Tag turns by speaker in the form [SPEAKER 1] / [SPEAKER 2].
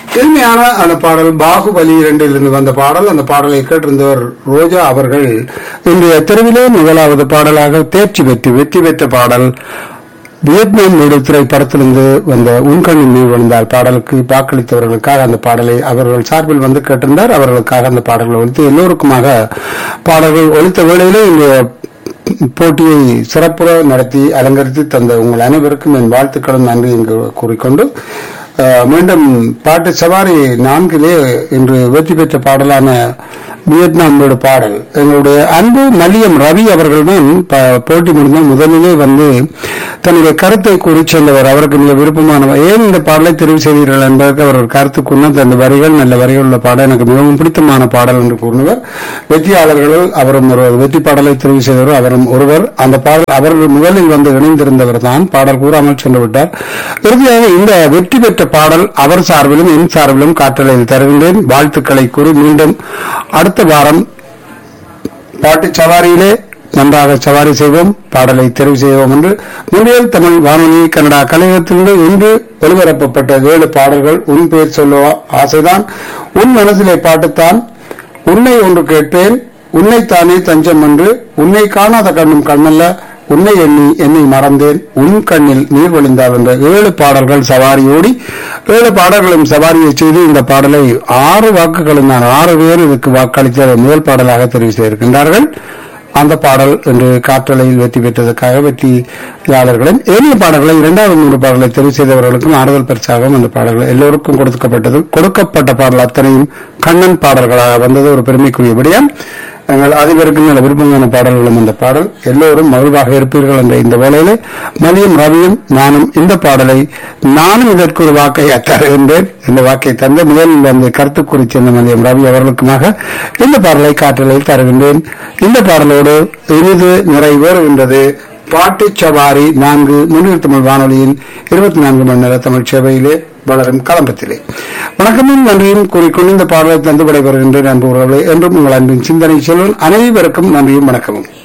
[SPEAKER 1] இனிமையான அந்த பாடல் பாகுபலி இரண்டிலிருந்து வந்த பாடல் அந்த பாடலை கேட்டிருந்தவர் ரோஜா அவர்கள் இன்றைய தெருவிலே முதலாவது பாடலாக தேர்ச்சி பெற்று வெற்றி பெற்ற பாடல் வியட்நாம் வீடு திரைப்படத்திலிருந்து வந்த உன்கண்ணின் நீர் விழுந்தால் பாடலுக்கு வாக்களித்தவர்களுக்காக அந்த பாடலை அவர்கள் சார்பில் வந்து கேட்டிருந்தார் அவர்களுக்காக அந்த பாடல்கள் ஒழித்து எல்லோருக்குமாக பாடல்கள் ஒழித்த வேளையிலே இந்த போட்டியை சிறப்புற நடத்தி அலங்கரித்து தந்த உங்கள் அனைவருக்கும் என் வாழ்த்துக்களும் நன்றி என்று கூறிக்கொண்டு அஹ், மீண்டும் பாட்டு சவாரி நான்கிலே இன்று வெற்றி பெற்ற பாடலான வியட்நாம் வீடு பாடல் எங்களுடைய அன்பு மல்லியம் ரவி அவர்களுடன் ப- போட்டி முடிந்த முதலிலே வந்து தன்னுடைய கருத்தை கூறி சென்றவர் அவருக்கு மிக விருப்பமானவர் ஏன் இந்த பாடலை தெரிவு செய்தீர்கள் என்பதற்கு அவர் ஒரு கருத்து கூறினார் அந்த வரிகள் நல்ல வரிகள் உள்ள பாடல் எனக்கு மிகவும் பிடித்தமான பாடல் என்று கூறினவர் வெற்றியாளர்கள் அவரும் ஒருவர் வெற்றி பாடலை தெரிவு செய்தவர் அவரும் ஒருவர் அந்த பாடல் அவர் முதலில் வந்து இணைந்திருந்தவர் தான் பாடல் கூறாமல் சென்று விட்டார் இறுதியாக இந்த வெற்றி பெற்ற பாடல் அவர் சார்பிலும் என் சார்பிலும் காற்றலையில் தருகின்றேன் வாழ்த்துக்களை கூறி மீண்டும் அடுத்த வாரம் பாட்டு சவாரியிலே நன்றாக சவாரி செய்வோம் பாடலை தெரிவு செய்வோம் என்று முன்னியல் தமிழ் வானொலி கனடா கலையகத்திலிருந்து இன்று ஒலிபரப்பப்பட்ட ஏழு பாடல்கள் உன் பேர் சொல்ல ஆசைதான் உன் மனசிலே பாட்டுத்தான் உன்னை ஒன்று கேட்பேன் உன்னைத்தானே தஞ்சம் என்று உன்னை காணாத கண்ணும் கண்ணல்ல உன்னை எண்ணி என்னை மறந்தேன் உன் கண்ணில் நீர் வழிந்தால் என்ற ஏழு பாடல்கள் சவாரியோடி ஏழு பாடல்களும் சவாரியை செய்து இந்த பாடலை ஆறு வாக்குகளும் நான் ஆறு பேர் இதுக்கு வாக்களித்த முதல் பாடலாக தெரிவு செய்திருக்கின்றார்கள் அந்த பாடல் என்று காற்றலையில் வெற்றி பெற்றதற்காக வெற்றியாளர்களும் ஏனைய பாடல்களை இரண்டாவது மூன்று பாடலை தெரிவு செய்தவர்களுக்கும் ஆறுதல் பரிசாகவும் அந்த பாடல்கள் எல்லோருக்கும் கொடுக்கப்பட்டது கொடுக்கப்பட்ட பாடல் அத்தனையும் கண்ணன் பாடல்களாக வந்தது ஒரு பெருமைக்குரிய விடயம் எங்கள் அதிபருக்கும் நல்ல விருப்பமான பாடல்களும் அந்த பாடல் எல்லோரும் மகிழ்வாக இருப்பீர்கள் என்ற இந்த வேளையிலே மதியம் ரவியும் நானும் இந்த பாடலை நானும் இதற்கு ஒரு வாக்கை தருகின்றேன் இந்த வாக்கை தந்த முதலில் அந்த கருத்து கூறி சென்ற மதியம் ரவி அவர்களுக்குமாக இந்த பாடலை காற்றலையில் தருகின்றேன் இந்த பாடலோடு இனிது நிறைவேறுகின்றது பாட்டுச் சவாரி நான்கு முன்னில் தமிழ் வானொலியின் இருபத்தி நான்கு மணி நேர தமிழ் சேவையிலே வளரும் களம்பத்திலே வணக்கமும் நன்றியும் கூறிக்கொண்டு இந்த பாடலை தந்து விடைபெறுகின்றேன் அன்பு உறவுகளே என்றும் உங்கள் அன்பின் சிந்தனை செல்வன் அனைவருக்கும் நன்றியும் வணக்கமும்